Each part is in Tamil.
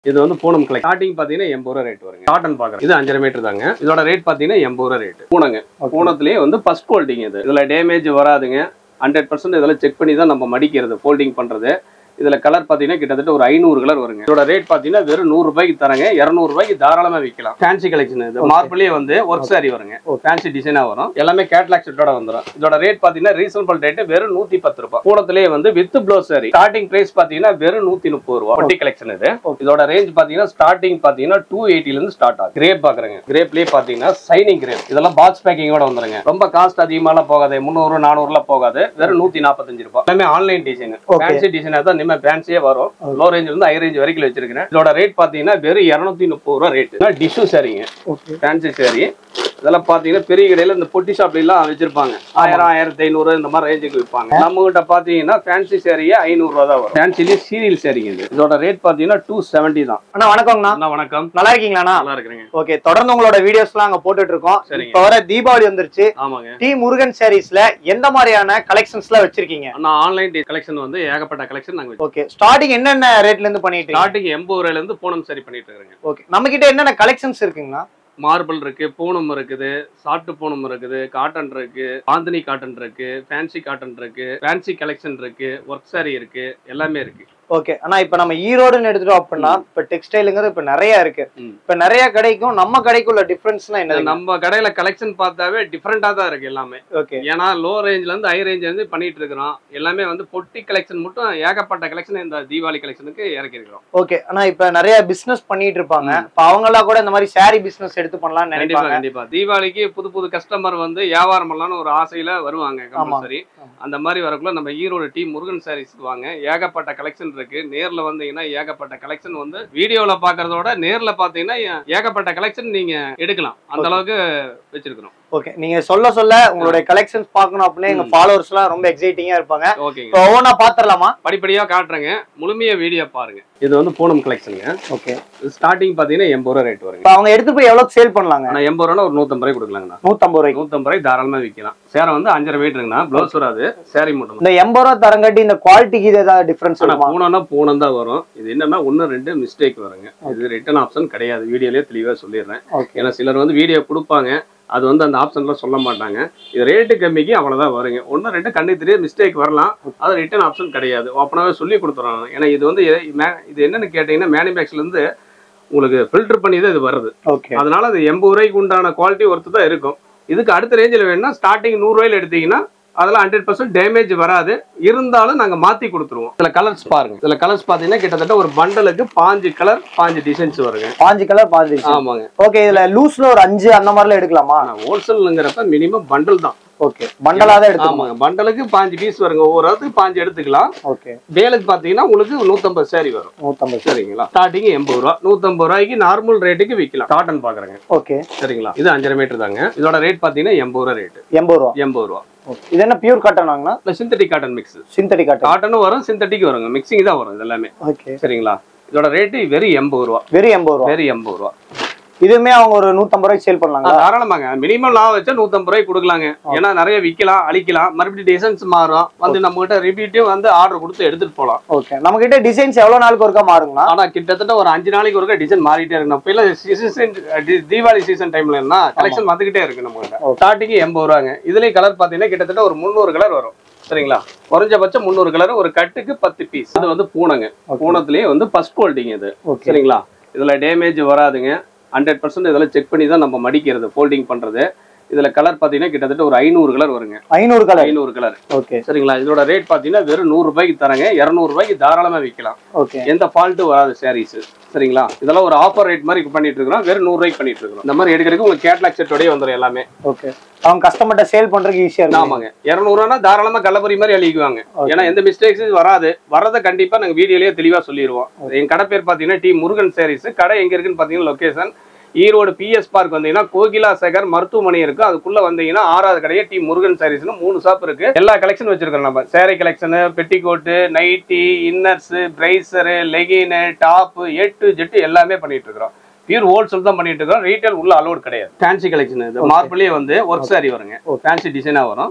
இது வந்து பூனம் கலை ஸ்டார்டிங் பாத்தீங்கன்னா எண்பது ரூபா ரேட் வருங்க காட்டன் பாக்குறேன் இது அஞ்சரை மீட்டர் தாங்க இதோட ரேட் பாத்தீங்கன்னா எண்பது ரூபா ரேட் பூனங்க பூனத்திலேயே வந்து ஃபர்ஸ்ட் குவாலிட்டிங்க இது இதுல டேமேஜ் வராதுங்க ஹண்ட்ரட் பர்சன்ட் இதெல்லாம் செக் பண்ணி தான் நம்ம மடிக்கிறது ஃபோல்டிங் பண்றது இதுல கலர் பாத்தீங்கன்னா கிட்டத்தட்ட ஒரு ஐநூறு கலர் வருங்க இதோட ரேட் பாத்தீங்கன்னா வெறும் நூறு ரூபாய்க்கு தரங்க இருநூறு ரூபாய்க்கு தாராளமா விற்கலாம் ஃபேன்சி கலெக்ஷன் இது மார்பிளே வந்து ஒர்க் சாரி வருங்க ஃபேன்சி டிசைனா வரும் எல்லாமே கேட்லாக் செட்டோட வந்துடும் இதோட ரேட் பாத்தீங்கன்னா ரீசனபிள் ரேட் வெறும் நூத்தி பத்து ரூபாய் கூடத்திலேயே வந்து with blouse saree starting price பாத்தீங்கன்னா வெறும் நூத்தி முப்பது ரூபாய் பொட்டி கலெக்ஷன் இது இதோட ரேஞ்ச் பாத்தீங்கன்னா ஸ்டார்டிங் பாத்தீங்கன்னா டூ எயிட்டில இருந்து ஸ்டார்ட் ஆகும் கிரேப் பாக்குறேங்க கிரேப்லயே பாத்தீங்கன்னா சைனிங் கிரேப் இதெல்லாம் பாக்ஸ் பேக்கிங்கோட வந்துருங்க ரொம்ப காஸ்ட் அதிகமாலாம் போகாது முந்நூறு நானூறுல போகாது வெறும் நூத்தி நாற்பத்தஞ்சு ரூபாய் எல்லாமே ஆன்லைன் டிசைன் ஃபேன்சி டிசைனா தான் இனிமே ஃபேன்சியே வரும் லோ ரேஞ்ச் இருந்து ஹை ரேஞ்ச் வரைக்கும் வச்சிருக்கேன் இதோட ரேட் பாத்தீங்கன்னா வெறும் இருநூத்தி முப்பது ரூபா ரேட் டிஷ்யூ சாரிங்க ஓகே ஃபேன்சி சாரி இதெல்லாம் பாத்தீங்கன்னா பெரிய கடையில இந்த பொட்டி ஷாப்ல எல்லாம் வச்சிருப்பாங்க ஆயிரம் ஆயிரத்தி ஐநூறு இந்த மாதிரி ரேஞ்சுக்கு விற்பாங்க நம்ம கிட்ட பாத்தீங்கன்னா ஃபேன்சி சாரியே ஐநூறு ரூபா தான் வரும் ஃபேன்சிலேயே சீரியல் சாரிங்க இது இதோட ரேட் பாத்தீங்கன்னா டூ செவன்டி தான் அண்ணா வணக்கங்கண்ணா அண்ணா வணக்கம் நல்லா இருக்கீங்களாண்ணா நல்லா இருக்கிறேங்க ஓகே தொடர்ந்து உங்களோட வீடியோஸ்லாம் அங்க போட்டுட்டு இருக்கோம் சரிங்க. இப்ப வர தீபாவளி வந்துருச்சு ஆமாங்க டி முருகன் சாரீஸ்ல எந்த மாதிரியான கலெக்ஷன்ஸ்லாம் வச்சிருக்கீங்க அண்ணா ஆன்லைன் கலெக்ஷன் வந்து ஏகப்பட்ட கலெக்ஷன் நாங்க ஓகே ஸ்டார்டிங் என்னென்ன ரேட்ல இருந்து பண்ணிட்டு இருக்கீங்க ஸ்டார்டிங் எண்பது ரூபாயில இருந்து பூனம் சரி பண்ணிட்டு இருக்கிறேங்க ஓகே நம்ம கிட்ட என்னென்ன கலெக்ஷன்ஸ் இருக்குங்கண்ணா மார்பிள் இருக்கு பூனம் இருக்குது சாஃப்ட் பூனம் இருக்குது காட்டன் இருக்கு ஆந்தனி காட்டன் இருக்கு ஃபேன்சி காட்டன் இருக்கு ஃபேன்சி கலெக்ஷன் இருக்கு ஒர்க் சாரி இருக்கு எல்லாமே இருக்கு ஓகே ஆனா இப்ப நம்ம ஈரோடுன்னு எடுத்துட்டோம் அப்படின்னா இப்ப டெக்ஸ்டைலுங்கிறது இப்ப நிறைய இருக்கு ம். இப்ப நிறைய கடைக்கும் நம்ம கடைக்கும் உள்ள டிஃபரன்ஸ்னா இது என்ன நம்ம கடையில கலெக்ஷன் பார்த்தாவே டிஃப்ரெண்டா தான் இருக்கு எல்லாமே ஓகே ஏன்னா லோ ரேஞ்ச்ல இருந்து ஹை ரேஞ்ச்ல இருந்து பண்ணிட்டு இருக்கிறோம் எல்லாமே வந்து பொட்டி கலெக்ஷன் மட்டும் ஏகப்பட்ட கலெக்ஷன் இந்த தீபாவளி கலெக்ஷனுக்கு இறக்கி இருக்கிறோம் ஓகே ஆனா இப்ப நிறைய பிசினஸ் பண்ணிட்டு இருப்பாங்க இப்ப அவங்க எல்லாம் கூட இந்த மாதிரி சாரி பிசினஸ் எடுத்து பண்ணலாம்னு கண்டிப்பா நினைப்பாங்க கண்டிப்பா தீபாவளிக்கு புது புது கஸ்டமர் வந்து வியாபாரம் பண்ணலாம்னு ஒரு ஆசையில வருவாங்க கம்பல்சரி ஆமா. அந்த மாதிரி வரக்குள்ள நம்ம ஈரோடு டீ முருகன் சாரீஸ்க்கு வாங்க ஏகப்பட்ட கலெக்ஷன் இருக்கு நேர்ல வந்தீங்கன்னா ஏகப்பட்ட கலெக்ஷன் வந்து வீடியோல பாக்குறதோட நேர்ல பாத்தீங்கன்னா ஏ- ஏகப்பட்ட கலெக்ஷன் நீங்க எடுக்கலாம் அந்த Okay. அளவுக்கு வச்சிருக்கிறோம் ஓகே நீங்க சொல்ல சொல்ல உங்களுடைய கலெக்ஷன்ஸ் பார்க்கணும் அப்படின்னு எங்க ம். ஃபாலோவர்ஸ் எல்லாம் ரொம்ப எக்ஸைட்டிங்கா இருப்பாங்க ஓகேங்க இப்போ ஒவ்வொன்றா பாத்திரலாமா படிப்படியா காட்டுறேங்க முழுமையா வீடியோ பாருங்க இது வந்து பூனம் கலெக்ஷனுங்க ஓகே ஸ்டார்டிங் பாத்தீங்கன்னா எண்பது ரூபா ரேட் வருங்க இப்போ அவங்க எடுத்து போய் எவ்வளவு சேல் பண்ணலாங்க ஆனா எண்பது ரூபா ஒரு நூத்தம்பது ரூபாய் கொடுக்கலாங்கண்ணா நூத்தம்பது ரூபாய்க்கு நூத்தம்பது ரூபாய் தாராளமா விற்கலாம் சேரை வந்து அஞ்சரை மீட்டருங்கண்ணா ப்ளவுஸ் வராது சேரீ மட்டும் இந்த எண்பது ரூபா தரங்காட்டி இந்த குவாலிட்டிக்கு இது ஏதாவது டிஃபரன்ஸ் ஆனா இருக்குமா பூனம்னா பூனம் தான் வரும் இது என்னன்னா ஒன்னு ரெண்டு மிஸ்டேக் வருங்க இது ரிட்டர்ன் ஆப்ஷன் கிடையாது வீடியோலயே தெளிவா சொல்லிடுறேன் ஓகே ஏன்னா சிலர் வந்து வீடியோ கொடுப்பாங்க அது வந்து அந்த ஆப்ஷன்ல சொல்ல மாட்டாங்க இது ரேட்டு கம்மிக்கு அவ்வளவுதான் வருங்க ஒன்னு ரெண்டு கண்ணுக்கு தெரியாது மிஸ்டேக் வரலாம் அது ரிட்டர்ன் ஆப்ஷன் கிடையாது ஓப்பனாவே சொல்லி கொடுத்துறோம் ஏன்னா இது வந்து எ- மே- இது என்னன்னு கேட்டீங்கன்னா மேனுபேக்சர்ல இருந்து உங்களுக்கு ஃபில்டர் பண்ணி தான் இது வருது ஓகே அதனால அது எண்பது ரூபாய்க்கு உண்டான குவாலிட்டி ஒர்த்து தான் இருக்கும் இதுக்கு அடுத்த ரேஞ்சில் வேணும்னா ஸ்டார்டிங் நூறு ரூபாயில எடுத்தீங்கன்னா அதெல்லாம் ஹண்ட்ரட் பர்சன்ட் டேமேஜ் வராது இருந்தாலும் நாங்க மாத்தி கொடுத்துருவோம் சில கலர்ஸ் பாருங்க சில கலர்ஸ் பாத்தீங்கன்னா கிட்டத்தட்ட ஒரு பண்டலுக்கு பாஞ்சு கலர் பாஞ்சு டிசைன்ஸ் வருங்க பாஞ்சு கலர் பாஞ்சு ஆமாங்க ஓகே இதுல லூஸ்ல ஒரு அஞ்சு அந்த மாதிரிலாம் எடுக்கலாமா ஆனா ஹோல்சேலுங்கிறப்ப மினிமம் பண்டல் தான் ஓகே பண்டலா தான் எடுக்கலாமா ஆமாங்க பண்டலுக்கு பாஞ்சு பீஸ் வருங்க ஒவ்வொரு இடத்துக்கு பாஞ்சு எடுத்துக்கலாம் ஓகே வேலுக்கு பாத்தீங்கன்னா உங்களுக்கு நூத்தம்பது சாரி வரும் நூத்தம்பது சரிங்களா ஸ்டார்டிங் எண்பது ரூபா நூத்தம்பது ரூபாய்க்கு நார்மல் ரேட்டுக்கு விற்கலாம் காட்டன் பாக்குறேங்க ஓகே சரிங்களா இது அஞ்சரை மீட்டர் தாங்க இதோட ரேட் பாத்தீங்கன்னா எண்பது ரூபா ரேட் எண்பது ரூபா எண்பது ரூபா Okay. இது என்ன பியூர் காட்டன் வாங்கினா இல்ல synthetic cotton mix synthetic cotton காட்டனும் வரும் சிந்தட்டிக் வருங்க மிக்சிங் தான் வரும் இது எல்லாமே ஓகே சரிங்களா இதோட ரேட்டு வெறும் எண்பது ரூபா வெறும் எண்பது ரூபா வெறும் எண்பது ரூபா இதுவுமே அவங்க ஒரு நூத்தம்பது ரூபாய்க்கு சேல் ஆ, பண்ணலாங்க தாராளமாங்க மினிமம் லாபம் வச்சா நூத்தம்பது ரூபாய்க்கு கொடுக்கலாங்க ஏன்னா நிறைய விற்கலாம் அழிக்கலாம் மறுபடியும் டிசைன்ஸ் மாறும் வந்து நம்ம கிட்ட ரிப்பீட்டும் வந்து ஆர்டர் கொடுத்து எடுத்துட்டு போலாம் ஓகே நம்ம கிட்ட டிசைன்ஸ் எவ்வளவு நாளுக்கு ஒருக்கா மாறுங்களா ஆனா கிட்டத்தட்ட ஒரு அஞ்சு நாளைக்கு ஒருக்கா டிசைன் மாறிட்டே இருக்கு இப்ப எல்லாம் சீசன் தீபாவளி சீசன் டைம்ல என்ன கலெக்ஷன் வந்துகிட்டே இருக்கு நம்ம கிட்ட ஸ்டார்டிங் எண்பது ரூபாங்க இதுலயும் கலர் பாத்தீங்கன்னா கிட்டத்தட்ட ஒரு முந்நூறு கலர் வரும் சரிங்களா குறைஞ்சபட்சம் முந்நூறு கலர் ஒரு கட்டுக்கு பத்து பீஸ் இது வந்து பூனைங்க பூனத்திலேயே வந்து ஃபர்ஸ்ட் குவாலிட்டிங்க இது ஓகே சரிங்களா இதுல டேமேஜ் வராதுங்க ஹண்ட்ரட் பர்சன்ட் இதெல்லாம் செக் பண்ணி தான் நம்ம மடிக்கிறது ஃபோல்டிங் பண்றது இதுல கலர் பாத்தீங்கன்னா கிட்டத்தட்ட ஒரு ஐநூறு கலர் வருங்க ஐநூறு கலர் ஐநூறு கலர் ஓகே சரிங்களா இதோட ரேட் பாத்தீங்கன்னா வெறும் நூறு ரூபாய்க்கு தரங்க இருநூறு ரூபாய்க்கு தாராளமா விற்கலாம் ஓகே எந்த ஃபால்ட்டும் வராது சாரீஸ் சரிங்களா இதெல்லாம் ஒரு ஆஃபர் ரேட் மாதிரி பண்ணிட்டு இருக்கிறோம் வெறும் நூறு ரூபாய்க்கு பண்ணிட்டு இருக்கோம் இந்த மாதிரி எடுக்கிறதுக்கு உங்களுக்கு கேட்லாக் செட்டோடய வந்துடும் எல்லாமே ஓகே அவங்க கஸ்டமர்கிட்ட சேல் பண்றதுக்கு ஈஸியா இருக்கும் ஆமாங்க இரநூறுவானா தாராளமா கள்ளபுரி மாதிரி அழிக்குவாங்க Okay. ஏன்னா எந்த மிஸ்டேக்ஸும் வராது வரதை கண்டிப்பா நாங்க வீடியோலயே தெளிவா சொல்லிடுவோம் என் கடை பேர் பாத்தீங்கன்னா டி முருகன் சாரீஸ் கடை எங்க இருக்குன்னு பாத்தீங்கன்னா லொகேஷன் ஈரோடு பிஎஸ் பார்க் வந்தீங்கன்னா கோகிலா சேகர் மருத்துவமனை இருக்கு அதுக்குள்ள வந்தீங்கன்னா ஆறாவது கடையே டி முருகன் சாரீஸ்னு மூணு ஷாப் இருக்கு எல்லா கலெக்ஷன் வச்சிருக்கோம் நம்ம சேரை கலெக்ஷனு பெட்டிகோட்டு நைட்டி இன்னர்ஸ் பிரைசரு legging top A to Z எல்லாமே பண்ணிட்டு இருக்கிறோம் பியூர் ஹோல்சேல் தான் பண்ணிட்டு இருக்கோம் ரீட்டைல் உள்ள அலோட் கிடையாது ஃபேன்சி கலெக்ஷன் இது மார்பிளே வந்து ஒர்க் சாரி வருங்க Okay. ஃபேன்சி டிசைனா வரும்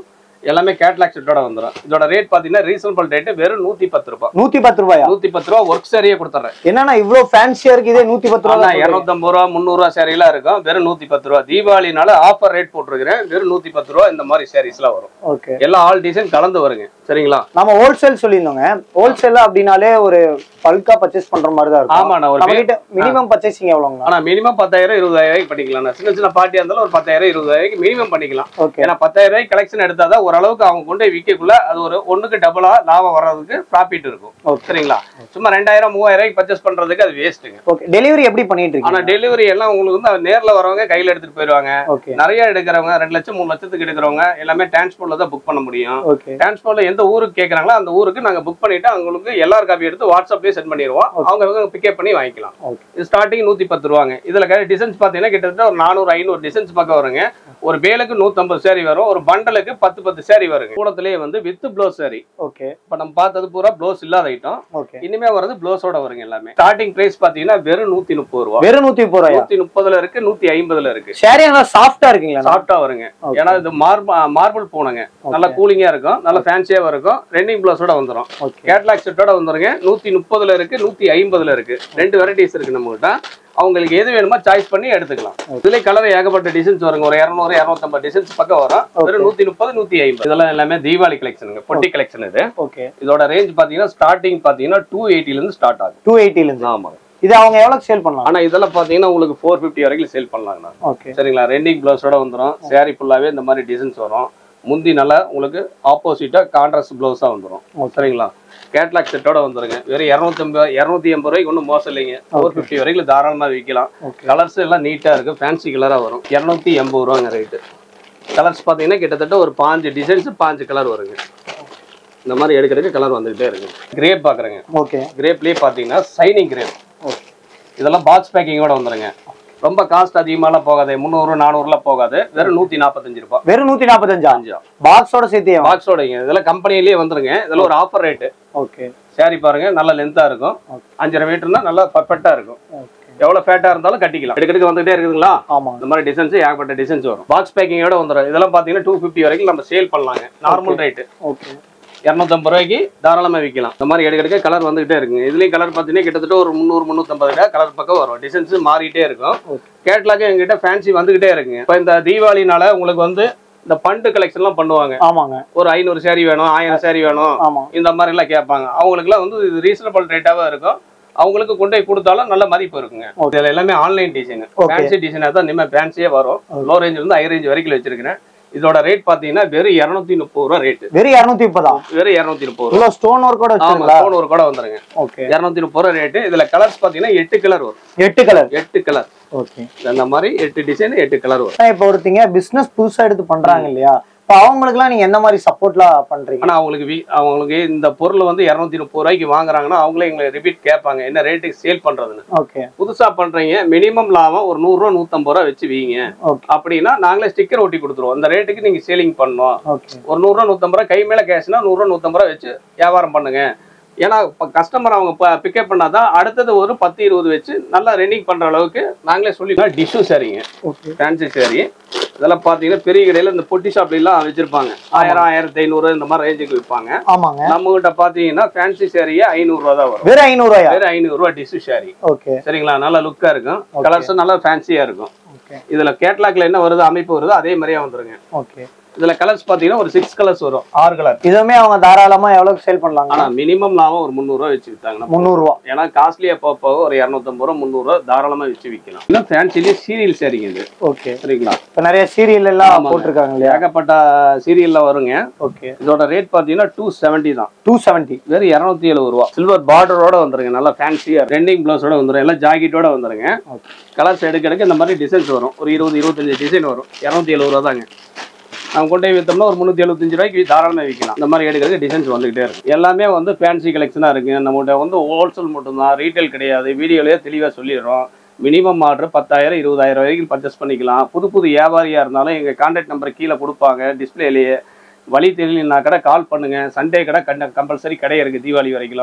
எல்லாமே கேட்லாக் செட்டோட வந்துடும் இதோட ரேட் பாத்தீங்கன்னா ரீசனபிள் ரேட் வெறும் நூத்தி பத்து ரூபாய் நூத்தி பத்து ரூபாயா நூத்தி பத்து ரூபா ஒர்க் சரியே கொடுத்துறேன் என்னன்னா இவ்வளவு ஃபேன்சியா இருக்கு இதே நூத்தி பத்து ரூபா ஆனா இருநூத்தம்பது ரூபா முந்நூறு ரூபா சேரீலாம் இருக்கும் வெறும் நூத்தி பத்து ரூபா தீபாவளினால ஆஃபர் ரேட் போட்டிருக்கிறேன் வெறும் நூத்தி பத்து ரூபா இந்த மாதிரி சாரீஸ்லாம் வரும் ஓகே எல்லா ஆல் டிசைன் கலந்து வருங்க சரிங்களா நம்ம ஹோல்சேல் சொல்லியிருந்தோங்க ஹோல்சேல் அப்படின்னாலே ஒரு பல்கா பர்ச்சேஸ் பண்ற மாதிரி தான் இருக்கும் ஆமாண்ணா ஒரு நம்ம கிட்ட மினிமம் பர்ச்சேசிங் எவ்வளவுங்கண்ணா ஆனா மினிமம் பத்தாயிரம் இருபதாயிரம் ரூபாய்க்கு பண்ணிக்கலாம் சின்ன சின்ன பார்ட்டியா இருந்தாலும் ஒரு பத்தாயிரம் இருபதாயிரம் மினிமம் பண்ணிக்கலாம் ஓகே ஏன்னா பத்தாயிரம் ரூபாய்க்கு கலெக்ஷன் எடுத்தாதான் ஓரளவுக்கு அவங்க கொண்டு போய் விற்கக்குள்ள அது ஒரு ஒண்ணுக்கு டபுளா லாபம் வர்றதுக்கு ப்ராஃபிட் இருக்கும் ஓகே சரிங்களா சும்மா ரெண்டாயிரம் மூவாயிரம் ரூபாய்க்கு பர்ச்சேஸ் பண்றதுக்கு அது வேஸ்ட்டுங்க ஓகே டெலிவரி எப்படி பண்ணிட்டு ஆனா இருக்கீங்க டெலிவரி எல்லாம் உங்களுக்கு வந்து நேர்ல வரவங்க கையில எடுத்துட்டு போயிருவாங்க ஓகே நிறைய எடுக்கிறவங்க ரெண்டு லட்சம் மூணு லட்சத்துக்கு எடுக்கிறவங்க எல்லாமே டிரான்ஸ்போர்ட்ல தான் புக் பண்ண முடியும் ஓகே டிரான்ஸ்போர்ட்ல எந்த ஊருக்கு கேக்குறாங்களோ அந்த ஊருக்கு நாங்க புக் பண்ணிட்டு அவங்களுக்கு எல்லார் காப்பி எடுத்து வாட்ஸ்அப்லயே சென்ட் பண்ணிடுவோம் அவங்க பிக்கப் பண்ணி வாங்கிக்கலாம் ஓகே இது ஸ்டார்டிங் நூத்தி பத்து ரூபாங்க இதுல டிசைன்ஸ் பாத்தீங்கன்னா கிட்டத்தட்ட ஒரு நானூறு ஐநூறு டிசைன்ஸ் பக்கம் வருங்க ஒரு பேலுக்கு நூத்தம்பது சேரீ வரும் ஒரு பண்டலுக்கு பத்து பத்து சேரீ வருங்க கூடத்திலேயே வந்து வித் ப்ளவுஸ் சேரீ ஓகே இப்ப நம்ம பார்த்தது பூரா ப்ளவுஸ் இல்லாத ஐட்டம் ஓகே இனிமே வர்றது ப்ளவுஸோட வருங்க எல்லாமே ஸ்டார்டிங் பிரைஸ் பாத்தீங்கன்னா வெறும் நூத்தி முப்பது ரூபா வெறும் நூத்தி முப்பது ரூபாயா நூத்தி முப்பதுல இருக்கு நூத்தி ஐம்பதுல இருக்கு ஷேரி நல்லா சாஃப்டா இருக்குங்களா சாஃப்டா வருங்க Okay. ஏன்னா இது மார்பிள் மார்பிள் பூனைங்க நல்லா கூலிங்கா இருக்கும் நல்லா ஃபேன்சியாவும் இருக்கும் ரெண்டிங் ப்ளவுஸோட வந்துடும் ஓகே கேட்லாக் செட்டோட வந்துருங்க நூத்தி முப்பதுல இருக்கு நூத்தி ஐம்பதுல இருக்கு ரெண்டு வெரைட்டிஸ் இருக்கு நம்ம கிட்ட அவங்களுக்கு எது வேணுமோ சாய்ஸ் பண்ணி எடுத்துக்கலாம் இதுல கலர் ஏகப்பட்ட டிசைன்ஸ் வருங்க ஒரு இரநூறு இரநூத்தம்பது டிசைன்ஸ் பக்கம் வரும் வெறும் நூத்தி முப்பது நூத்தி ஐம்பது இதெல்லாம் எல்லாமே தீபாவளி கலெக்ஷனுங்க பொட்டி கலெக்ஷன் இது ஓகே இதோட ரேஞ்ச் பாத்தீங்கன்னா ஸ்டார்டிங் பாத்தீங்கன்னா டூ எயிட்டில இருந்து ஸ்டார்ட் ஆகும் டூ எயிட்டில இருந்து ஆமா இது அவங்க எவ்வளவு சேல் பண்ணலாம் ஆனா இதெல்லாம் பாத்தீங்கன்னா உங்களுக்கு ஃபோர் ஃபிஃப்டி வரைக்கும் சேல் பண்ணலாங்கண்ணா ஓகே சரிங்களா ரெண்டிங் பிளவுஸோட வந்துடும் saree ஃபுல்லாவே இந்த மாதிரி டிசைன்ஸ் வரும் முந்தி நல்லா உங்களுக்கு ஆப்போசிட்டா கான்ட்ராஸ்ட் பிளவுஸா வந்துடும் Okay. சரிங்களா கேட்லாக் செட்டோட வந்துருங்க வெறும் இரநூத்தி ஐம்பது இரநூத்தி எண்பது ரூபாய்க்கு ஒன்றும் மோசம் இல்லைங்க ஃபோர் ஃபிஃப்டி வரைக்கும் தாராளமா விற்கலாம் ஓகே கலர்ஸ் எல்லாம் நீட்டா இருக்கு ஃபேன்சி கலரா வரும் இரநூத்தி எண்பது ரூபாங்க ரேட்டு கலர்ஸ் பார்த்தீங்கன்னா கிட்டத்தட்ட ஒரு பாஞ்சு டிசைன்ஸ் பாஞ்சு கலர் வருங்க இந்த மாதிரி எடுக்கிறதுக்கு கலர் வந்துகிட்டே இருக்கு கிரேப் பாக்குறேங்க ஓகே கிரேப்லயே பார்த்தீங்கன்னா சைனிங் கிரேப் ஓகே இதெல்லாம் பாக்ஸ் பேக்கிங்கோட வந்துருங்க ரொம்ப காஸ்ட் அதிகமாலாம் போகாது முந்நூறு நானூறுலாம் போகாது வெறும் நூத்தி நாற்பத்தஞ்சு ரூபாய் வெறும் நூத்தி நாற்பத்தஞ்சா அஞ்சா பாக்ஸோட சேர்த்து பாக்ஸோடங்க இதெல்லாம் கம்பெனிலேயே வந்துருங்க இதெல்லாம் ஒரு ஆஃபர் ரேட்டு ஓகே சாரி பாருங்க நல்ல லென்த்தா இருக்கும் Okay. அஞ்சரை மீட்டர்னா நல்லா பர்ஃபெக்டா இருக்கும் ஓகே எவ்வளவு ஃபேட்டா இருந்தாலும் கட்டிக்கலாம் எடுக்கிறதுக்கு வந்துட்டே இருக்குதுங்களா ஆமாங்க இந்த மாதிரி டிசைன்ஸ் ஏகப்பட்ட டிசைன்ஸ் வரும் பாக்ஸ் பேக்கிங்கோட வந்துடும் இதெல்லாம் பாத்தீங்கன்னா டூ ஃபிஃப்டி வரைக்கும் நம்ம சேல் பண்ணலாங்க நார்மல் ரேட்டு ஓகே இரநூத்தம்பது ரூபாய்க்கு தாராளமா விற்கலாம் இந்த மாதிரி எடுக்க எடுக்க கலர் வந்துகிட்டே இருக்குங்க இதுலயும் கலர் பார்த்தீங்கன்னா கிட்டத்தட்ட ஒரு முந்நூறு முந்நூற்றம்பது ரூபாய் கலர் பக்கம் வரும் டிசைன்ஸ் மாறிட்டே இருக்கும் Okay. கேட்லாக்கு எங்ககிட்ட ஃபேன்சி வந்துகிட்டே இருக்குங்க இப்போ இந்த தீபாவளினால உங்களுக்கு வந்து இந்த பண்டு கலெக்ஷன்லாம் பண்ணுவாங்க ஆமாங்க ஒரு ஐநூறு சேரீ வேணும் ஆயிரம் சேரீ வேணும் ஆமா இந்த மாதிரி எல்லாம் கேட்பாங்க அவங்களுக்குலாம் வந்து இது ரீசனபிள் ரேட்டாவே இருக்கும் அவங்களுக்கு கொண்டு போய் கொடுத்தாலும் நல்ல மதிப்பு இருக்குங்க Okay. இதுல எல்லாமே ஆன்லைன் டிசைன் Okay. ஃபேன்சி டிசைனாக தான் இனிமேல் ஃபேன்சியே வரும் லோ ரேஞ்ச் இருந்து ஹை ரேஞ்ச் வரைக்கும் வச்சிருக்கிறேன் இதோட ரேட் பாத்தீங்கன்னா வெறும் இரநூத்தி முப்பது ரூபா ரேட்டு வெறும் இரநூத்தி முப்பதா வெறும் இரநூத்தி முப்பது ரூபா இவ்வளவு ஸ்டோன் ஒர்க்கோட ஆமா வச்சிருங்களா ஃபோன் ஒரு கூட வந்துருங்க ஓகே இரநூத்தி முப்பது ரூபா ரேட்டு இதுல கலர்ஸ் பாத்தீங்கன்னா எட்டு கலர் வரும் எட்டு கலர் எட்டு கலர் ஓகே அந்த மாதிரி எட்டு டிசைன் எட்டு கலர் வரும் இப்போ ஒருத்தங்க பிசினஸ் புதுசா எடுத்து பண்றாங்க இல்லையா இப்போ அவங்களுக்குலாம் நீங்க எந்த மாதிரி சப்போர்ட்லாம் பண்றீங்க ஆனா அவங்களுக்கு வி- அவங்களுக்கு இந்த பொருள் வந்து இரநூத்தி முப்பது ரூபாய்க்கு வாங்குறாங்கன்னா அவங்களே எங்களை ரிப்பீட் கேட்பாங்க என்ன ரேட்டுக்கு சேல் பண்றதுன்னு ஓகே புதுசா பண்றீங்க மினிமம் லாபம் ஒரு நூறு ரூபா நூத்தம்பது ரூபா வச்சு வீங்க ஓகே அப்படின்னா நாங்களே ஸ்டிக்கர் ஒட்டி கொடுத்துருவோம் அந்த ரேட்டுக்கு நீங்க சேலிங் பண்ணணும் ஓகே ஒரு நூறு ரூபா நூத்தம்பது ரூபா கை மேல கேஷ்னா நூறு ரூபா நூத்தம்பது ரூபா வச்சு வியாபாரம் பண்ணுங்க ஏன்னா கஸ்டமர் அவங்க பிக்கப் பண்ணாதான் அடுத்தது ஒரு பத்து இருபது வச்சு நல்லா ரன்னிங் பண்ற அளவுக்கு நாங்களே சொல்லி டிஷ்யூ சரிங்க ஓகே ஃபேன்சி சாரி இதெல்லாம் பார்த்தீங்கன்னா பெரிய கடையில் இந்த பொட்டி ஷாப்லாம் வச்சிருப்பாங்க ஆயிரம் ஆயிரத்தி ஐநூறு இந்த மாதிரி ரேஞ்சுக்கு விற்பாங்க ஆமாங்க நம்ம கிட்ட பார்த்தீங்கன்னா ஃபேன்சி சாரியே ஐநூறுரூவா தான் வரும் வெறும் ஐநூறுவாயா வேறு ஐநூறுரூவா டிஷ்யூ சாரி ஓகே சரிங்களா நல்லா லுக்காக இருக்கும் கலர்ஸும் நல்லா ஃபேன்சியாக இருக்கும் ஓகே இதில் கேட்லாக்ல என்ன வருது அமைப்பு வருதோ அதே மாதிரியே வந்துருங்க ஓகே இதில் கலர்ஸ் பார்த்தீங்கன்னா ஒரு சிக்ஸ் கலர்ஸ் வரும் ஆறு கலர் இதுவுமே அவங்க தாராளமா எவ்வளவு சேல் பண்ணலாங்க ஆனால் மினிமம் லாபம் ஒரு முந்நூறுரூவா வச்சு விற்றாங்கன்னா முந்நூறுவா ஏன்னா காஸ்ட்லியாக போக போக ஒரு இரநூத்தம்பது ரூபா முந்நூறுரூவா தாராளமாக வச்சு விற்கலாம் இன்னும் ஃபேன்சிலேயே சீரியல் சரிங்க இது ஓகே சரிங்களா இப்போ நிறைய சீரியல் எல்லாம் ஆமாங்க. போட்டிருக்காங்க இல்லையா ஏகப்பட்ட சீரியல்ல வருங்க ஓகே இதோட ரேட் பார்த்தீங்கன்னா டூ செவன்ட்டி தான் டூ செவன்ட்டி வெறும் இரநூத்தி எழுபது ரூபா சில்வர் பார்டரோட வந்துருங்க நல்லா ஃபேன்சியா ரெண்டிங் பிளவுஸோட வந்துரும் எல்லாம் ஜாக்கெட்டோட வந்துருங்க ஓகே கலர்ஸ் எடுக்க எடுக்க இந்த மாதிரி டிசைன்ஸ் வரும் ஒரு இருபது இருபத்தஞ்சு டிசைன் வரும் இரநூத்தி எழுபது ரூபா தாங்க நம்ம கொண்டு போய் விற்றோம்னா ஒரு முந்நூற்றி எழுபத்தஞ்சு ரூபாய்க்கு தாராளமாக விற்கலாம் இந்த மாதிரி எடுக்கிறதுக்கு டிசைன்ஸ் வந்துகிட்டே இருக்கும் எல்லாமே வந்து ஃபேன்சி கலெக்ஷனாக இருக்குங்க நம்மகிட்ட வந்து ஹோல்சேல் மட்டும்தான் ரீட்டைல் கிடையாது வீடியோலேயே தெளிவாக சொல்லிடுறோம் மினிமம் ஆர்டர் பத்தாயிரம் இருபதாயிரம் வரைக்கும் பர்ச்சேஸ் பண்ணிக்கலாம் புது புது வியாபாரியாக இருந்தாலும் எங்கள் கான்டாக்ட் நம்பர் கீழே கொடுப்பாங்க டிஸ்பிளேலேயே வழி தெரியலனா கடை கால் பண்ணுங்க சண்டே கடை கண்ட கம்பல்சரி கடை இருக்குது தீபாவளி வரைக்கும்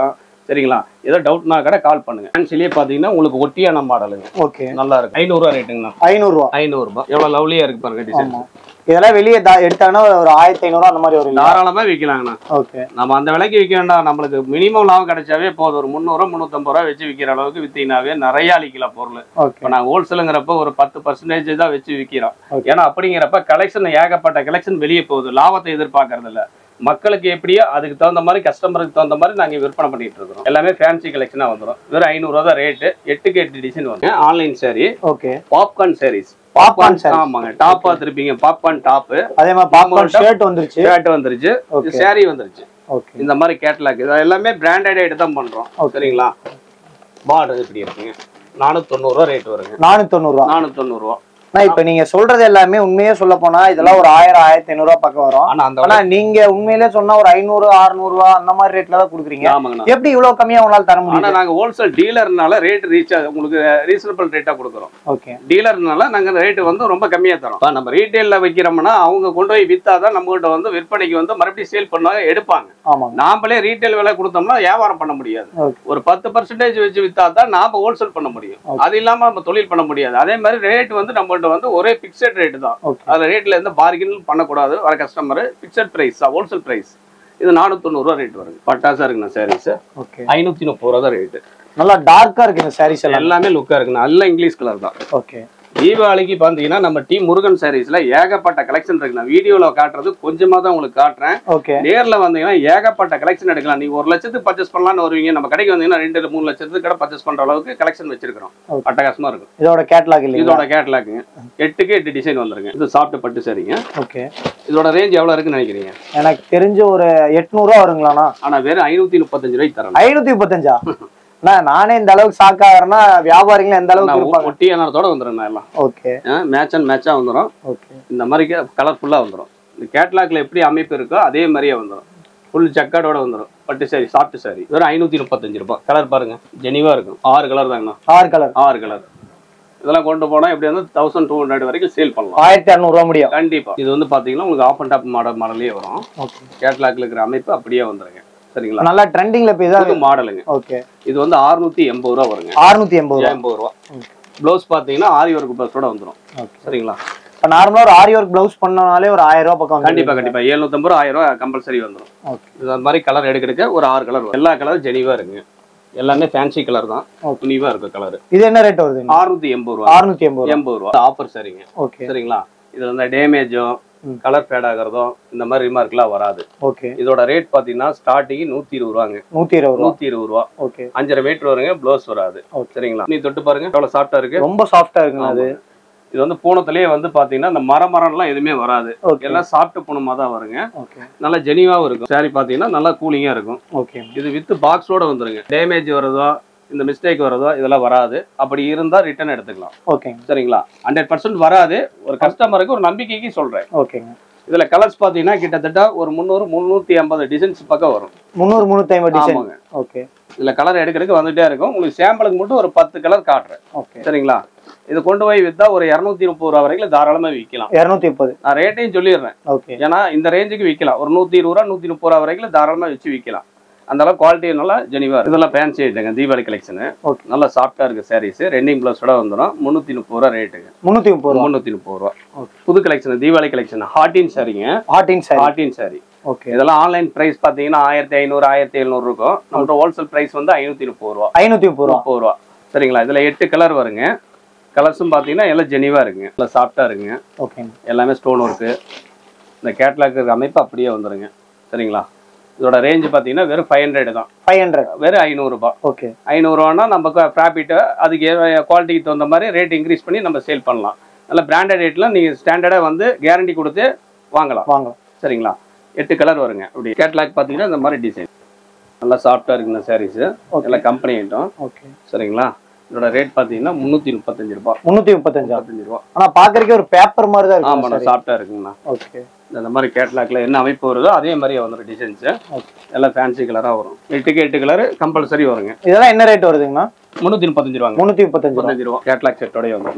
சரிங்களா ஏதோ டவுட்னா கூட கால் பண்ணுங்க ஃபேன்சிலேயே பார்த்தீங்கன்னா உங்களுக்கு ஒட்டியான மாடலுங்க ஓகே நல்லா இருக்கு ஐநூறுரூவா ரேட்டுங்கண்ணா ஐநூறு ரூபா ஐநூறுரூபா எவ்வளோ லவ்லியாக இருக்கு பாருங்க டிசைன் ஆமா இதெல்லாம் வெளியே தா- எடுத்தாங்கன்னா ஒரு ஆயிரத்தி ஐநூறு அந்த மாதிரி வரும் தாராளமாக விற்கலாங்கண்ணா ஓகே நம்ம அந்த விலைக்கு விற்க வேண்டாம் நம்மளுக்கு மினிமம் லாபம் கிடைச்சாவே போதும் ஒரு முந்நூறு முந்நூற்றம்பது ரூபா வச்சு விற்கிற அளவுக்கு வித்தீங்கன்னாவே நிறைய அழிக்கலாம் பொருள் ஓகே இப்போ நாங்கள் ஹோல்சேலுங்கிறப்ப ஒரு பத்து பர்சன்டேஜ் தான் வச்சு விற்கிறோம் Okay. ஏன்னா அப்படிங்கிறப்ப கலெக்ஷன் ஏகப்பட்ட கலெக்ஷன் வெளியே போகுது லாபத்தை எதிர்பார்க்கறது இல்ல மக்களுக்கு எப்படியோ அதுக்கு தகுந்த மாதிரி கஸ்டமருக்கு தகுந்த மாதிரி நாங்கள் விற்பனை பண்ணிட்டு இருக்கிறோம் எல்லாமே ஃபேன்சி கலெக்ஷனாக வந்துடும் வெறும் ஐநூறுரூவா தான் ரேட்டு எட்டுக்கு எட்டு டிசைன் வந்து online saree okay popcorn sarees popcorn saree ஆமாங்க டாப் பார்த்துருப்பீங்க பாப்கார்ன் டாப்பு அதே மாதிரி பாப்கார்ன் ஷர்ட் வந்துருச்சு ஷர்ட் வந்துருச்சு Okay. சாரி வந்துருச்சு ஓகே இந்த மாதிரி கேட்லாக் இது எல்லாமே பிராண்டட் ஐட்டம் தான் பண்றோம் Okay. சரிங்களா பார்டர் இப்படி இருக்குங்க நானூத்தி தொண்ணூறுவா ரேட் வருங்க நானூத்தி தொண்ணூறு ரூபா நானூத்தி தொண்ணூறுவா ஆனா இப்ப நீங்க சொல்றது எல்லாமே உண்மையே சொல்ல போனா இதெல்லாம் ஒரு ஆயிரம் ஆயிரத்தி ஐநூறு ரூபா பக்கம் வரும் ஆனா அந்த ஆனா நீங்க உண்மையிலே சொன்னா ஒரு ஐநூறு அறுநூறு ரூபா அந்த மாதிரி ரேட்ல தான் கொடுக்குறீங்க ஆமாங்கண்ணா எப்படி இவ்வளவு கம்மியா உங்களால தர ஆனா முடியும் நாங்க ஹோல்சேல் டீலர்னால ரேட் ரீச் உங்களுக்கு ரீசனபிள் ரேட்டா கொடுக்குறோம் ஓகே டீலர்னால நாங்க ரேட் வந்து ரொம்ப கம்மியா தரோம் இப்ப நம்ம ரீட்டைல்ல வைக்கிறோம்னா அவங்க கொண்டு போய் வித்தாதான் நம்ம கிட்ட வந்து விற்பனைக்கு வந்து மறுபடியும் சேல் பண்ணுவாங்க எடுப்பாங்க ஆமாங்க நாமளே ரீட்டைல் விலை கொடுத்தோம்னா வியாபாரம் பண்ண முடியாது ஓகே ஒரு பத்து பர்சன்டேஜ் வச்சு வித்தா தான் நாம ஹோல்சேல் பண்ண முடியும் Okay. அது இல்லாம நம்ம தொழில் பண்ண முடியாது அதே மாதிரி ரேட் வந்து நம்மகிட்ட வந்து ஒரே பிக்சட் ரேட் தான் ஓகே அதுல ரேட்ல எந்த பார்கின் பண்ணக்கூடாது வர customer fixed price wholesale price இது நானூத்தி தொண்ணூறுவா ரேட் வருங்க பட்டாசா இருக்குண்ணா சாரீஸ் ஓகே ஐநூத்தி முப்பது ரூபா தான் ரேட்டு நல்லா டார்க்கா இருக்கு இந்த சாரீஸ் எல்லாம் எல்லாமே லுக்கா இருக்குண்ணா எல்லாம் இங்கிலீஷ் கலர் தான் ஓகே தீபாவளிக்கு பார்த்தீங்கன்னா நம்ம டி முருகன் சாரீஸ்ல ஏகப்பட்ட கலெக்ஷன் இருக்கு நான் வீடியோல காட்டுறது கொஞ்சமா தான் உங்களுக்கு காட்டுறேன் ஓகே நேர்ல வந்தீங்கன்னா ஏகப்பட்ட கலெக்ஷன் எடுக்கலாம் நீங்க ஒரு லட்சத்துக்கு பர்ச்சேஸ் பண்ணலாம்னு வருவீங்க நம்ம கடைக்கு வந்தீங்கன்னா ரெண்டு மூணு லட்சத்துக்கு கடை பர்ச்சேஸ் பண்ற அளவுக்கு கலெக்ஷன் வச்சிருக்கிறோம் Okay. அட்டகாசமா இருக்கும் இதோட கேட்லாக் இல்லைங்களா இதோட கேட்லாக்குங்க எட்டுக்கு எட்டு டிசைன் வந்துருங்க இது சாப்பிட்டு பட்டு சரிங்க ஓகே இதோட ரேஞ்ச் எவ்வளவு இருக்குன்னு நினைக்கிறீங்க எனக்கு தெரிஞ்ச ஒரு எட்நூறு ரூபா வருங்களாண்ணா ஆனா வெறும் ஐநூத்தி முப்பத்தஞ்சு ரூபாய்க்கு தரணும் ஐநூத்தி முப்பத்தஞ்சா அண்ணா, நானே இந்த அளவுக்கு ஷாக் ஆகிறேன்னா வியாபாரிகள் எந்த அளவுக்கு இருப்பாங்க ஒட்டி அனத்தோட வந்துடும் எல்லாம் ஓகே மேட்ச் அண்ட் மேட்சா வந்துடும் ஓகே இந்த மாதிரி கலர்ஃபுல்லா வந்துடும் இந்த கேட்லாக்ல எப்படி அமைப்பு இருக்கோ அதே மாதிரியே வந்துடும் ஃபுல் ஜக்காடோட வந்துடும் பட்டு சாரி சாப்பிட்டு சாரி வெறும் ஐநூத்தி முப்பத்தஞ்சு ரூபாய் கலர் பாருங்க ஜெனிவா இருக்கும் ஆறு கலர் தாங்கண்ணா ஆறு கலர் ஆறு கலர் இதெல்லாம் கொண்டு போனா எப்படி வந்து தௌசண்ட் டூ ஹண்ட்ரட் வரைக்கும் சேல் பண்ணலாம் ஆயிரத்தி இரநூறுவா முடியும் கண்டிப்பா இது வந்து பாத்தீங்கன்னா உங்களுக்கு ஆஃப் அண்ட் டாப் மாடல் மாடலே வரும் ஓகே கேட்லாக்ல இருக்கிற அமைப்பு அப்படியே வந்துருங்க சரிங்களா நல்லா ட்ரெண்டிங்ல போய் தான் புது மாடலுங்க ஓகே இது வந்து 680 எண்பது ரூபா வருங்க அறுநூத்தி எண்பது ரூபா எண்பது ரூபா ப்ளவுஸ் பாத்தீங்கன்னா ஆரி ஒர்க் ப்ளவுஸோட வந்துடும் ஓகே சரிங்களா இப்போ நார்மலா ஒரு ஆரி ஒர்க் பிளவுஸ் பண்ணனாலே ஒரு ஆயிரம் ரூபா பக்கம் கண்டிப்பா கண்டிப்பா எழுநூத்தம்பது ரூபா ஆயிரம் ரூபா கம்பல்சரி வந்துடும் ஓகே இது அந்த மாதிரி கலர் எடுக்க எடுக்க ஒரு ஆறு கலர் வரும் எல்லா கலரும் ஜெனிவா இருக்குங்க எல்லாமே ஃபேன்சி கலர் தான் Okay. துணிவா இருக்கும் கலர் இது என்ன ரேட் வருது அறுநூத்தி எண்பது ரூபா அறுநூத்தி எண்பது ரூபா எண்பது ரூபா ஆஃபர் சரிங்க ஓகே சரிங்களா இதுல இந்த டேமேஜும் ம். கலர் ஃபேட் ஆகிறதும் இந்த மாதிரி ரிமார்க்லாம் வராது ஓகே இதோட ரேட் பாத்தீங்கன்னா ஸ்டார்டிங் நூத்தி இருபது ரூபாங்க நூத்தி இருபது ரூபா நூத்தி இருபது ரூபா ஓகே அஞ்சரை மீட்டர் வருங்க ப்ளவுஸ் வராது Okay. சரிங்களா நீ தொட்டு பாருங்க எவ்வளவு சாஃப்டா இருக்கு ரொம்ப சாஃப்டா இருக்குங்க அது இது வந்து பூனத்திலேயே வந்து பாத்தீங்கன்னா இந்த மர மரம்லாம் எதுவுமே வராது ஓகே எல்லாம் சாப்பிட்டு பூனமா தான் வருங்க ஓகே நல்லா ஜெனிவாவும் இருக்கும் சாரி பாத்தீங்கன்னா நல்லா கூலிங்கா இருக்கும் ஓகே இது வித் பாக்ஸோட வந்துருங்க டேமேஜ் வருதோ இந்த மிஸ்டேக் வருதோ இதெல்லாம் வராது அப்படி இருந்தா ரிட்டர்ன் எடுத்துக்கலாம் ஓகேங்க சரிங்களா ஹண்ட்ரட் பர்சன்ட் வராது ஒரு கஸ்டமருக்கு ஒரு நம்பிக்கைக்கு சொல்றேன் ஓகேங்க இதுல கலர்ஸ் பாத்தீங்கன்னா கிட்டத்தட்ட ஒரு முந்நூறு முந்நூத்தி ஐம்பது டிசைன்ஸ் பக்கம் வரும் முந்நூறு முந்நூத்தி ஐம்பது டிசைன் ஆமாங்க ஓகே இதுல கலர் எடுக்கிறதுக்கு வந்துட்டே இருக்கும் உங்களுக்கு சாம்பிளுக்கு மட்டும் ஒரு பத்து கலர் காட்டுறேன் ஓகே சரிங்களா இது கொண்டு போய் வித்தா ஒரு இரநூத்தி முப்பது ரூபா வரைக்கும் தாராளமா விற்கலாம் இரநூத்தி முப்பது நான் ரேட்டையும் சொல்லிடுறேன் ஓகே ஏன்னா இந்த ரேஞ்சுக்கு விற்கலாம் ஒரு நூத்தி இருபது ரூபா நூத்தி முப்பது ரூபா வரைக்கும் தாராளமா வச்சு விற்கலாம் அந்த அளவு குவாலிட்டி நல்லா ஜெனிவா இருக்கு. இதெல்லாம் ஃபேன்சி ஐட்டங்க தீபாவளி கலெக்ஷனு ஓகே நல்லா சாஃப்டா இருக்கு சாரீஸ் ரெண்டிங் பிளஸோட வந்துடும் முந்நூத்தி முப்பது ரூபா ரேட்டுங்க முந்நூத்தி முப்பது ரூபா முந்நூத்தி முப்பது ரூபா Okay. புது கலெக்ஷன் தீபாவளி கலெக்ஷன் ஹாட்டின் சாரிங்க ஆர்டின் சாரி ஹாட்டின் சாரி ஓகே இதெல்லாம் ஆன்லைன் பிரைஸ் பாத்தீங்கன்னா ஆயிரத்தி ஐநூறு ஆயிரத்தி எழுநூறு இருக்கும் நம்மளோட ஹோல்சேல் பிரைஸ் வந்து ஐநூத்தி முப்பது ரூபா ஐநூத்தி முப்பது ரூபா முப்பது ரூபா சரிங்களா இதுல எட்டு கலர் வருங்க கலர்ஸும் பாத்தீங்கன்னா எல்லாம் ஜெனிவா இருக்குங்க நல்லா சாஃப்டா இருக்குங்க ஓகேங்க எல்லாமே ஸ்டோன் ஒர்க்கு இந்த கேட்லாக் இருக்க அமைப்பு அப்படியே வந்துருங்க சரிங்களா இதோட ரேஞ்ச் பாத்தீங்கன்னா வெறும் ஃபைவ் ஹண்ட்ரட் தான் ஃபைவ் ஹண்ட்ரட் வெறும் ஐநூறுரூபா ஓகே ஐநூறுரூவானா நம்ம ப்ராஃபிட்டு அதுக்கு குவாலிட்டிக்கு தகுந்த மாதிரி ரேட் இன்க்ரீஸ் பண்ணி நம்ம சேல் பண்ணலாம் நல்ல பிராண்டட் ரேட்டில் நீங்கள் ஸ்டாண்டர்டாக வந்து கேரண்டி கொடுத்து வாங்கலாம் வாங்க சரிங்களா எட்டு கலர் வருங்க அப்படி கேட்லாக் பார்த்தீங்கன்னா இந்த மாதிரி டிசைன் நல்லா சாஃப்டாக இருக்குங்க சாரீஸு ஓகே எல்லாம் கம்பெனி ஐட்டம் ஓகே சரிங்களா இதோட ரேட் பார்த்தீங்கன்னா முந்நூற்றி முப்பத்தஞ்சு ரூபா முந்நூத்தி முப்பத்தஞ்சா முப்பத்தஞ்சு ரூபா ஆனா பாக்குறதுக்கே ஒரு பேப்பர் மாதிரி தான் ஆமாண்ணா இருக்கு சாஃப்டாக இருக்குங்கண்ணா ஓகே இந்த மாதிரி கேட்லாக்ல என்ன அமைப்பு வருதோ அதே மாதிரியே வந்துடும் டிசைன்ஸு ஓகே எல்லாம் ஃபேன்சி கலராக வரும் எட்டுக்கு எட்டு கலர் கம்பல்சரி வருங்க இதெல்லாம் என்ன ரேட் வருதுங்கண்ணா முந்நூற்றி முப்பத்தஞ்சு ரூபாங்க முந்நூத்தி முப்பத்தஞ்சு ரூபா முப்பத்தஞ்சு ரூபா கேட்லாக் செட்டோடய வந்துடும்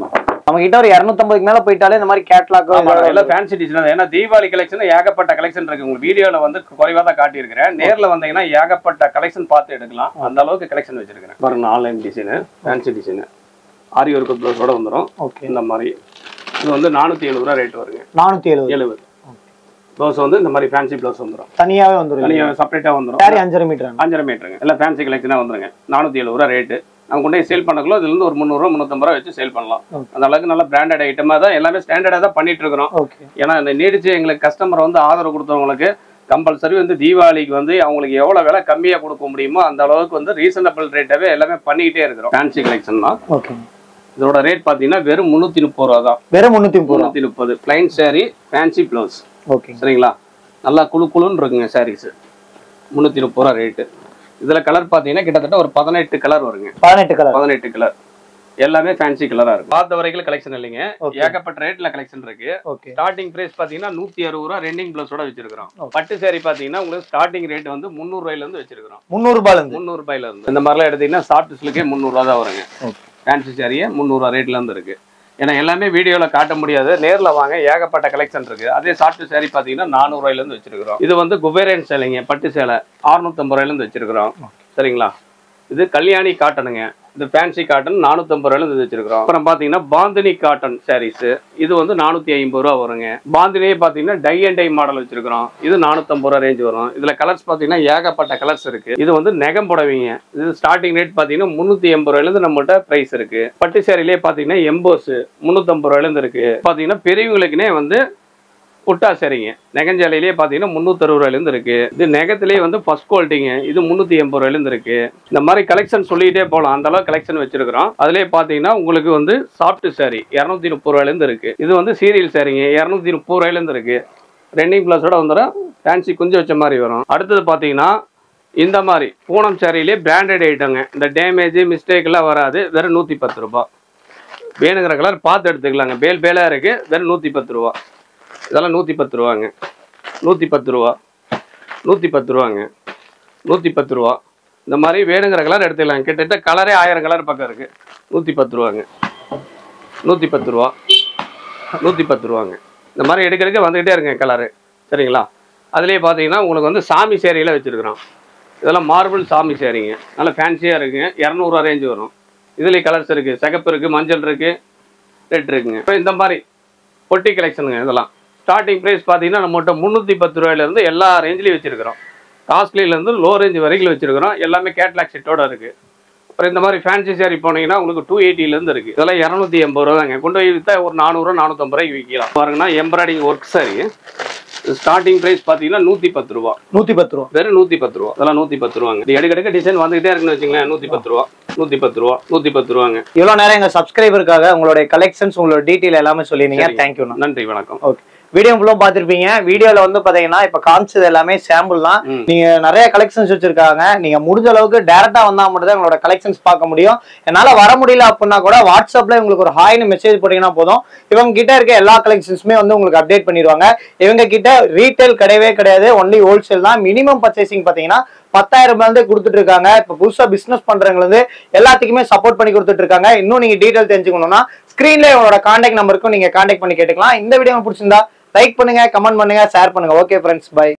நம்ம கிட்ட ஒரு இருநூத்தம்பதுக்கு மேல போயிட்டாலே இந்த மாதிரி கேட்லாக் ஆமா, எல்லாம் ஃபேன்சி டிசைன் ஏன்னா தீபாவளி கலெக்ஷன் ஏகப்பட்ட கலெக்ஷன் இருக்கு உங்களுக்கு வீடியோல வந்து குறைவா தான் காட்டியிருக்கிறேன் நேர்ல வந்தீங்கன்னா ஏகப்பட்ட கலெக்ஷன் பார்த்து எடுக்கலாம் அந்த அளவுக்கு கலெக்ஷன் வச்சிருக்கிறேன் பாருங்க online design fancy design Aari work ப்ளவுஸோட வந்துடும் ஓகே இந்த மாதிரி இது வந்து நானூத்தி எழுபது ரூபா ரேட் வருங்க நானூத்தி எழுபது எழுபது ப்ளவுஸ் வந்து இந்த மாதிரி ஃபேன்சி ப்ளவுஸ் வந்துடும் தனியாவே வந்துரும் தனியாக செப்பரேட்டா வந்துடும் சாரி அஞ்சரை மீட்டர் அஞ்சரை மீட்டருங்க எல்லாம் ஃபேன்சி கலெக்ஷனாக வந்துருங்க நானூற்றி எழுபது ரூபா ரேட்டு நம்ம கொண்டு போய் சேல் பண்ணக்குள்ள இதுலேருந்து ஒரு முந்நூறுரூவா முந்நூற்றம்பது ரூபா வச்சு சேல் பண்ணலாம் Okay. அந்த அளவுக்கு நல்ல பிராண்டட் ஐட்டமாக தான் எல்லாமே ஸ்டாண்டர்டாக தான் பண்ணிட்டு இருக்கிறோம் ஓகே ஏன்னா இந்த நீடிச்சு எங்களுக்கு கஸ்டமர் வந்து ஆதரவு கொடுத்தவங்களுக்கு கம்பல்சரி வந்து தீபாவளிக்கு வந்து அவங்களுக்கு எவ்வளோ விலை கம்மியாக கொடுக்க முடியுமோ அந்த அளவுக்கு வந்து ரீசனபிள் ரேட்டாவே எல்லாமே பண்ணிக்கிட்டே இருக்கிறோம் ஃபேன்சி கலெக்ஷன் தான் ஓகே இதோட ரேட் பார்த்தீங்கன்னா வெறும் முந்நூற்றி முப்பது ரூபா தான் வெறும் முன்னூத்தி முப்பது ரூபா முந்நூற்றி முப்பது plain saree fancy blouse okay சரிங்களா நல்லா குளு குளுன்னு இருக்குங்க சாரீஸ் முந்நூற்றி முப்பது ரூபா ரேட்டு இதில் கலர் பார்த்தீங்கன்னா கிட்டத்தட்ட ஒரு பதினெட்டு கலர் வருங்க பதினெட்டு கலர் பதினெட்டு கலர் எல்லாமே ஃபேன்சி கலரா இருக்கும் பார்த்த வரைக்கும் கலெக்ஷன் இல்லைங்க Okay. ஏகப்பட்ட ரேட்ல கலெக்ஷன் இருக்கு ஓகே ஸ்டார்டிங் பிரைஸ் பாத்தீங்கன்னா நூத்தி அறுபது ரூபா ரெண்டிங் பிளஸோட வச்சிருக்கிறோம் Okay. பட்டு saree பாத்தீங்கன்னா உங்களுக்கு ஸ்டார்டிங் ரேட் வந்து முந்நூறு ரூபாயில இருந்து வச்சிருக்கிறோம் முந்நூறு ரூபாயில இருந்து முந்நூறு ரூபாயில இருந்து இந்த மாதிரிலாம் எடுத்தீங்கன்னா சாஃப்ட் சில்கே முந்நூறு ரூபா தான் வருங்க ஓகே ஃபேன்சி சாரியே முந்நூறுவா ரேட்ல இருந்து இருக்கு ஏன்னா எல்லாமே வீடியோல காட்ட முடியாது நேர்ல வாங்க ஏகப்பட்ட கலெக்ஷன் இருக்கு அதே சாஃப்ட் saree பாத்தீங்கன்னா நானூறு ரூபாயில இருந்து வச்சிருக்கிறோம் இது வந்து குபேரன் சேலைங்க பட்டு சேலை அறுநூத்தம்பது ரூபாயில இருந்து வச்சிருக்கிறோம் சரிங்களா இது கல்யாணி காட்டனுங்க இது ஃபேன்சி காட்டன் நானூத்தம்பது ரூபாயில இருந்து வச்சிருக்கிறோம் அப்புறம் பாத்தீங்கன்னா பாந்தினி காட்டன் சாரீஸ் இது வந்து நானூத்தி ஐம்பது ரூபா வருங்க பாந்தினியே பாத்தீங்கன்னா டை அண்ட் டை மாடல் வச்சிருக்கிறோம் இது நானூத்தம்பது ரூபா ரேஞ்ச் வரும் இதுல கலர்ஸ் பாத்தீங்கன்னா ஏகப்பட்ட கலர்ஸ் இருக்கு இது வந்து நெகம் புடவைங்க இது ஸ்டார்டிங் ரேட் பாத்தீங்கன்னா முன்னூத்தி எண்பது ரூபாயில இருந்து நம்மகிட்ட பிரைஸ் இருக்கு பட்டு சேரிலே பாத்தீங்கன்னா எம்போஸ் முன்னூத்தம்பது ரூபாயில இருந்து இருக்கு பாத்தீங்கன்னா பெரியவங்களுக்குனே வந்து புட்டா சரிங்க நெகஞ்சாலையிலேயே பார்த்தீங்கன்னா முந்நூற்றறுபது ரூபாயிலேருந்து இருக்கு இது நெகத்திலேயே வந்து ஃபர்ஸ்ட் குவாலிட்டிங்க இது முந்நூற்றி எண்பது ரூபாயிலேருந்து இருக்கு இந்த மாதிரி கலெக்ஷன் சொல்லிட்டே போகலாம் அந்த அளவுக்கு கலெக்ஷன் வச்சிருக்கிறோம் அதுலேயே பார்த்தீங்கன்னா உங்களுக்கு வந்து சாஃப்ட் சாரி இரநூத்தி முப்பது ரூபாயிலேருந்து இருக்கு இது வந்து சீரியல் சாரிங்க இரநூத்தி முப்பது ரூபாயிலேருந்து இருக்கு ரெண்டிங் ப்ளஸோட வந்துடும் ஃபேன்சி குஞ்சு வச்ச மாதிரி வரும் அடுத்தது பார்த்தீங்கன்னா இந்த மாதிரி பூனம் சாரியிலே பிராண்டட் ஐட்டங்க இந்த டேமேஜ் மிஸ்டேக் எல்லாம் வராது வெறும் நூற்றி பத்து ரூபா வேணுங்கிற கலர் பார்த்து எடுத்துக்கலாங்க பேல் பேலாக இருக்கு வெறும் நூற்றி பத்து ரூபா இதெல்லாம் நூற்றி பத்து ரூபாங்க நூற்றி பத்து ரூபா நூற்றி பத்து ரூபாங்க நூற்றி பத்து ரூபா இந்த மாதிரி வேணுங்கிற கலர் எடுத்துக்கலாம் கிட்டத்தட்ட கலரே ஆயிரம் கலர் பக்கம் இருக்குது நூற்றி பத்து ரூபாங்க நூற்றி பத்து ரூபா நூற்றி பத்து ரூபாங்க இந்த மாதிரி எடுக்க எடுக்க வந்துக்கிட்டே இருங்க கலரு சரிங்களா அதுலேயே பார்த்தீங்கன்னா உங்களுக்கு வந்து சாமி சேரையில் வச்சுருக்குறோம் இதெல்லாம் மார்பிள் சாமி சேரீங்க நல்லா ஃபேன்சியாக இருக்குங்க இரநூறுவா ரேஞ்சு வரும் இதுலேயே கலர்ஸ் இருக்குது சிகப்பு இருக்குது மஞ்சள் இருக்குது ரெட் இருக்குங்க இப்போ இந்த மாதிரி பொட்டி கலெக்ஷனுங்க இதெல்லாம் ஸ்டார்டிங் ப்ரைஸ் பார்த்தீங்கன்னா நம்மகிட்ட முந்நூற்றி பத்து ரூபாயிலேருந்து எல்லா ரேஞ்சிலையும் வச்சிருக்கிறோம் காஸ்ட்லிலேருந்து லோ ரேஞ்ச் வரைக்கும் வச்சிருக்கிறோம் எல்லாமே கேட்லாக் செட்டோட இருக்கு அப்புறம் இந்த மாதிரி ஃபேன்சி சாரி போனீங்கன்னா உங்களுக்கு டூ எயிட்டிலேருந்து இருக்கு இதெல்லாம் இரநூத்தி எண்பது ரூபா தாங்க கொண்டு போய் விற்றா ஒரு நானூறுரூவா நானூற்றம்பது ரூபாய்க்கு விற்கலாம் பாருங்கன்னா embroidering work saree starting price பார்த்தீங்கன்னா நூற்றி பத்து ரூபா நூத்தி பத்து ரூபா வெறும் நூற்றி பத்து ரூபா அதெல்லாம் நூற்றி பத்து ரூபாங்க இது எடுக்க எடுக்க டிசைன் வந்துகிட்டே இருக்குன்னு வச்சுங்களேன் நூற்றி பத்து ரூபா நூற்றி பத்து ரூபா நூற்றி பத்து ரூபாங்க இவ்வளவு நேரம் எங்க சப்ஸ்கிரைபருக்காக உங்களுடைய கலெக்ஷன்ஸ் உங்களோட டீட்டெயில் எல்லாமே சொல்லிருந்தீங்க சரிங்க. தேங்க்யூண்ணா நன்றி வணக்கம் ஓகே வீடியோ ஃபுல்லும் பார்த்திருப்பீங்க வீடியோல வந்து பாத்தீங்கன்னா இப்ப காமிச்சது எல்லாமே சாம்பிள் தான் ம். நீங்க நிறைய கலெக்ஷன்ஸ் வச்சிருக்காங்க நீங்க முடிஞ்ச அளவுக்கு டேரக்டா வந்தா மட்டும் தான் உங்களோட கலெக்ஷன்ஸ் பார்க்க முடியும் என்னால வர முடியல அப்படின்னா கூட வாட்ஸ்அப்ல உங்களுக்கு ஒரு ஹாய்னு மெசேஜ் போட்டீங்கன்னா போதும் இவங்க கிட்ட இருக்க எல்லா கலெக்ஷன்ஸுமே வந்து உங்களுக்கு அப்டேட் பண்ணிடுவாங்க இவங்க கிட்ட ரீட்டைல் கிடையவே கிடையாது ஒன்லி ஹோல்சேல் தான் மினிமம் பர்ச்சேசிங் பாத்தீங்கன்னா பத்தாயிரம் ரூபாய் வந்து கொடுத்துட்டு இருக்காங்க இப்ப புதுசா பிசினஸ் பண்றவங்க வந்து எல்லாத்துக்குமே சப்போர்ட் பண்ணி கொடுத்துட்டு இருக்காங்க இன்னும் நீங்க டீடைல் தெரிஞ்சுக்கணும்னா ஸ்கிரீன்ல உங்களோட கான்டாக்ட் நம்பருக்கும் நீங்க கான்டாக்ட் பண்ணி கேட்டுக்கலாம் இந்த வீடியோ பிடிச்சிருந்தா லைக் பண்ணுங்க கமெண்ட் பண்ணுங்க ஷேர் பண்ணுங்க ஓகே ஃப்ரெண்ட்ஸ் பை